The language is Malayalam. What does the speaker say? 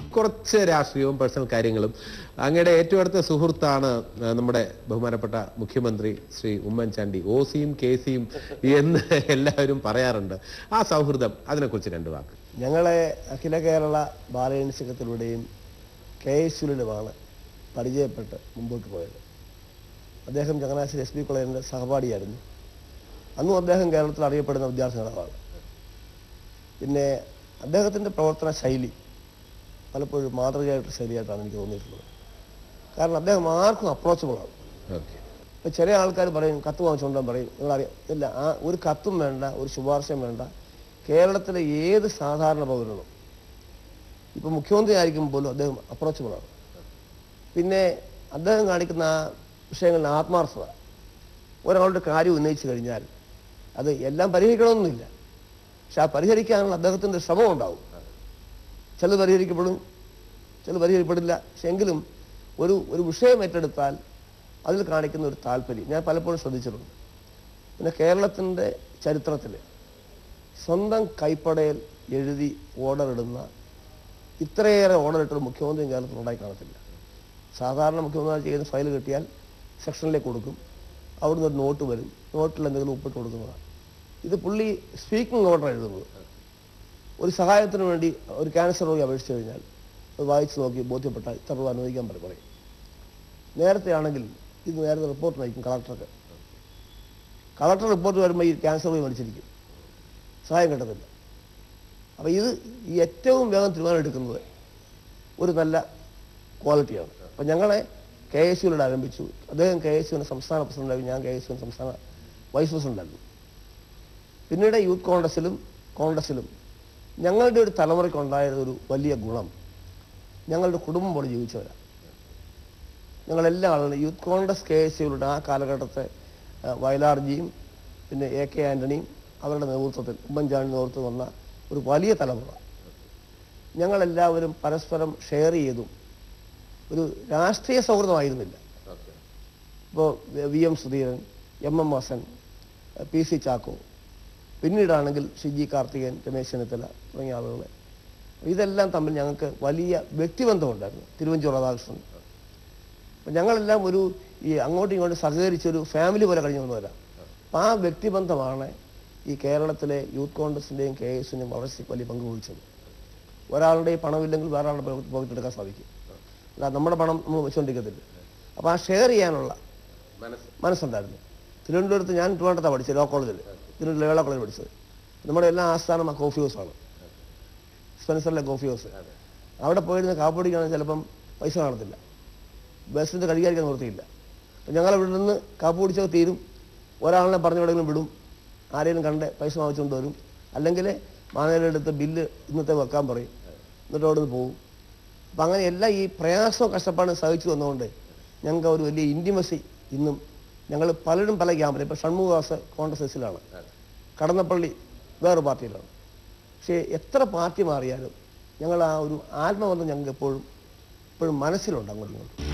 കുറച്ച് രാഷ്ട്രീയവും പേഴ്സണൽ കാര്യങ്ങളും അങ്ങയുടെ ഏറ്റവും അടുത്ത സുഹൃത്താണ് ആ, നമ്മുടെ ബഹുമാനപ്പെട്ട മുഖ്യമന്ത്രി ശ്രീ ഉമ്മൻചാണ്ടി ഒ സിയും കെ സിയും എന്ന് എല്ലാവരും പറയാറുണ്ട് ആ സൗഹൃദം അതിനെക്കുറിച്ച് രണ്ട് വാക്ക് ഞങ്ങളെ അഖില കേരള ബാലയൻ സംഘത്തിലൂടെയും കെ എസ് യുയിലുമാണ് പരിചയപ്പെട്ട് മുമ്പോട്ട് പോയത് അദ്ദേഹം ചങ്ങനാശ്ശേരി എസ് ബി കോളേജിൻ്റെ സഹപാഠിയായിരുന്നു അന്നും അദ്ദേഹം കേരളത്തിൽ അറിയപ്പെടുന്ന വിദ്യാർത്ഥി നേതാവാണ് പിന്നെ അദ്ദേഹത്തിൻ്റെ പ്രവർത്തന ശൈലി പലപ്പോഴും മാതൃകയായിട്ട് ശൈലിയായിട്ടാണ് എനിക്ക് തോന്നിയിട്ടുള്ളത് കാരണം അദ്ദേഹം ആർക്കും അപ്രോച്ചബിളാണ് ഓക്കെ ഇപ്പം ചില ആൾക്കാർ പറയും കത്ത് വാങ്ങിച്ചുകൊണ്ടാൻ പറയും നിങ്ങളറിയാം ഇല്ല ആ ഒരു കത്തും വേണ്ട ഒരു ശുപാർശയും വേണ്ട കേരളത്തിലെ ഏത് സാധാരണ പൗരനും ഇപ്പം മുഖ്യമന്ത്രി ആയിരിക്കും പോലും അദ്ദേഹം അപ്രോച്ചബിളാണ് പിന്നെ അദ്ദേഹം കാണിക്കുന്ന ആ വിഷയങ്ങളിൽ ആത്മാർത്ഥത ഒരാളുടെ കാര്യം ഉന്നയിച്ചു കഴിഞ്ഞാൽ അത് എല്ലാം പരിഹരിക്കണമെന്നില്ല പക്ഷെ ആ പരിഹരിക്കാനുള്ള അദ്ദേഹത്തിൻ്റെ ശ്രമം ഉണ്ടാവും ചിലത് പരിഹരിക്കപ്പെടും ചിലത് പരിഹരിക്കപ്പെടില്ല പക്ഷെ എങ്കിലും ഒരു ഒരു വിഷയം ഏറ്റെടുത്താൽ അതിൽ കാണിക്കുന്ന ഒരു താല്പര്യം ഞാൻ പലപ്പോഴും ശ്രദ്ധിച്ചിട്ടുണ്ട് പിന്നെ കേരളത്തിൻ്റെ ചരിത്രത്തിൽ സ്വന്തം കൈപ്പടയിൽ എഴുതി ഓർഡർ ഇടുന്ന ഇത്രയേറെ ഓർഡർ ഇട്ടൊരു മുഖ്യമന്ത്രിയും കേരളത്തിൽ ഉണ്ടായി കാണത്തില്ല സാധാരണ മുഖ്യമന്ത്രി ചെയ്യുന്ന ഫയൽ കിട്ടിയാൽ സെക്ഷനിലേക്ക് കൊടുക്കും അവിടുന്ന് ഒരു നോട്ട് വരും നോട്ടിൽ എന്തെങ്കിലും ഒപ്പിട്ട് കൊടുക്കുന്നതാണ് ഇത് പുള്ളി സ്പീക്കിംഗ് ഓർഡർ എഴുതുന്നത് ഒരു സഹായത്തിന് വേണ്ടി ഒരു ക്യാൻസർ രോഗി അപേക്ഷിച്ചു കഴിഞ്ഞാൽ അത് വായിച്ചു നോക്കി ബോധ്യപ്പെട്ടാൽ ഇത്ര രൂപ അനുവദിക്കാൻ പറയും പറയും നേരത്തെ ആണെങ്കിൽ ഇത് നേരത്തെ റിപ്പോർട്ട് അയക്കും കളക്ടർക്ക് കളക്ടർ റിപ്പോർട്ട് വരുമ്പോൾ ഈ ക്യാൻസർ രോഗി മരിച്ചിരിക്കും സഹായം കിട്ടത്തില്ല അപ്പോൾ ഇത് ഈ ഏറ്റവും വേഗം തീരുമാനം എടുക്കുന്നത് ഒരു നല്ല ക്വാളിറ്റിയാണ് അപ്പം ഞങ്ങളെ കെ എസ് യുവിലൂടെ ആരംഭിച്ചു അദ്ദേഹം കെ എസ് യുവിൻ്റെ സംസ്ഥാന പ്രസിഡന്റായി ഞാൻ കെ എസ് യുവിൻ്റെ സംസ്ഥാന വൈസ് പ്രസിഡന്റായിരുന്നു പിന്നീട് യൂത്ത് കോൺഗ്രസിലും കോൺഗ്രസിലും ഞങ്ങളുടെ ഒരു തലമുറയ്ക്കുണ്ടായ ഒരു വലിയ ഗുണം ഞങ്ങളുടെ കുടുംബം പോലെ ജീവിച്ചവരാണ് ഞങ്ങളെല്ലാ ആളുകളും യൂത്ത് കോൺഗ്രസ് കെ എസ് യുകളുടെ ആ കാലഘട്ടത്തെ ആ, വയലാർജിയും പിന്നെ എ കെ ആൻ്റണിയും അവരുടെ നേതൃത്വത്തിൽ ഉമ്മൻചാണ്ടി നേതൃത്വം വന്ന ഒരു വലിയ തലമുറ ഞങ്ങളെല്ലാവരും പരസ്പരം ഷെയർ ചെയ്തും ഒരു രാഷ്ട്രീയ സൗഹൃദമായിരുന്നില്ല ഇപ്പോൾ V M Sudheeran M M Hassan P C Chacko പിന്നീടാണെങ്കിൽ ഷിജി കാർത്തികൻ രമേശ് ചെന്നിത്തല തുടങ്ങിയ ആളുകൾ ഇതെല്ലാം തമ്മിൽ ഞങ്ങൾക്ക് വലിയ വ്യക്തിബന്ധമുണ്ടായിരുന്നു തിരുവഞ്ചൂർ രാധാകൃഷ്ണൻ അപ്പം ഞങ്ങളെല്ലാം ഒരു ഈ അങ്ങോട്ടും ഇങ്ങോട്ടും സഹകരിച്ചൊരു ഫാമിലി പോലെ കഴിഞ്ഞു വന്നവരാണ് അപ്പം ആ വ്യക്തിബന്ധമാണ് ഈ കേരളത്തിലെ യൂത്ത് കോൺഗ്രസിൻ്റെയും കെ എസിൻ്റെയും വളർച്ചയ്ക്ക് വലിയ പങ്ക് വഹിച്ചത് ഒരാളുടെ പണമില്ലെങ്കിൽ വേറെ ആളുടെ പോക്കറ്റ് എടുക്കാൻ സാധിക്കും അല്ല നമ്മുടെ പണം നമ്മൾ വെച്ചുകൊണ്ടിരിക്കത്തില്ല അപ്പോൾ ആ ഷെയർ ചെയ്യാനുള്ള മനസ്സുണ്ടായിരുന്നു തിരുവനന്തപുരത്ത് ഞാൻ ട്രിവാൻഡ്രത്താണ് പഠിച്ചത് ലോ കോളേജിൽ തിരുവനന്തപുരം ലേള കോളേജിൽ പഠിച്ചത് നമ്മുടെ എല്ലാ ആസ്ഥാനം ആ കോഫി ഹൗസാണ് സ്പെൻസറിലെ കോഫി ഹൗസ് അവിടെ പോയിരുന്ന കാപ്പടിക്കാണെങ്കിൽ ചിലപ്പം പൈസ കാണത്തില്ല ബസ്സിൻ്റെ കടികാരിക്കാൻ നിർത്തിയില്ല അപ്പം ഞങ്ങൾ ഇവിടെ നിന്ന് കാപ്പ് കുടിച്ചത് തീരും ഒരാളിനെ പറഞ്ഞ് എവിടെയെങ്കിലും വിടും ആരെങ്കിലും കണ്ട് പൈസ വാങ്ങിച്ചുകൊണ്ട് വരും അല്ലെങ്കിൽ മാനേജറുടെ അടുത്ത് ബില്ല് ഇന്നത്തെ വെക്കാൻ പറയും എന്നിട്ട് അവിടെ നിന്ന് പോകും അപ്പം അങ്ങനെ എല്ലാം ഈ പ്രയാസവും കഷ്ടപ്പാടും സഹിച്ചു വന്നുകൊണ്ട് ഞങ്ങൾക്ക് ആ ഒരു വലിയ ഇൻറ്റിമസി ഇന്നും ഞങ്ങൾ പലരും പല ക്യാമ്പിലും ഇപ്പോൾ ഷൺമുഖദാസ് കോൺഗ്രസ് എസിലാണ് കടന്നപ്പള്ളി വേറെ പാർട്ടിയിലാണ് പക്ഷേ എത്ര പാർട്ടി മാറിയാലും ഞങ്ങൾ ആ ഒരു ആത്മബന്ധം ഞങ്ങൾക്ക് എപ്പോഴും എപ്പോഴും മനസ്സിലുണ്ട് അങ്ങോട്ടും ഇങ്ങോട്ടും